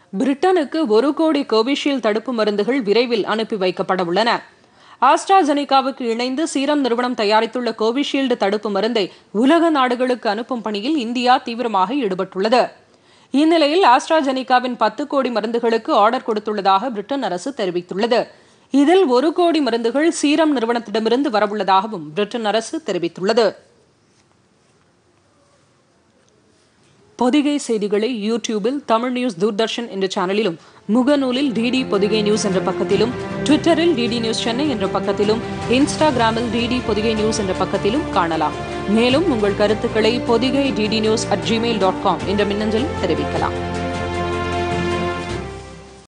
பிரிட்டனுக்கு ஒரு கோடி கோவிஷீல்டு தடுப்பு மருந்துகள் விரைவில் அனுப்பி வைக்கப்பட உள்ளன ஆஸ்ட்ராஜெனிகாவுக்கு இணைந்து சீரம் நிறுவனம் தயாரித்துள்ள கோவிஷீல்டு தடுப்பு மருந்தை உலக நாடுகளுக்கு அனுப்பும் பணியில் இந்தியா தீவிரமாக ஈடுபட்டுள்ளது இந்நிலையில் ஆஸ்ட்ராஜெனிகாவின் பத்து கோடி மருந்துகளுக்கு ஆர்டர் கொடுத்துள்ளதாக பிரிட்டன் அரசு தெரிவித்துள்ளது இதில் ஒரு கோடி மருந்துகள் சீரம் நிறுவனத்திடமிருந்து வரவுள்ளதாகவும் பிரிட்டன் அரசு தெரிவித்துள்ளது பொதிகை செய்திகளை யூடியூபில் தமிழ் நியூஸ் தூர்தர்ஷன் என்ற சேனலிலும் முகநூலில் டிடி பொதிகை நியூஸ் என்ற பக்கத்திலும் ட்விட்டரில் டிடி நியூஸ் சென்னை என்ற பக்கத்திலும் இன்ஸ்டாகிராமில் டிடி பொதிகை நியூஸ் என்ற பக்கத்திலும் காணலாம் மேலும் உங்கள் கருத்துக்களை Podhigai DD news at Gmail dot com என்ற மின்னஞ்சலில் தெரிவிக்கலாம்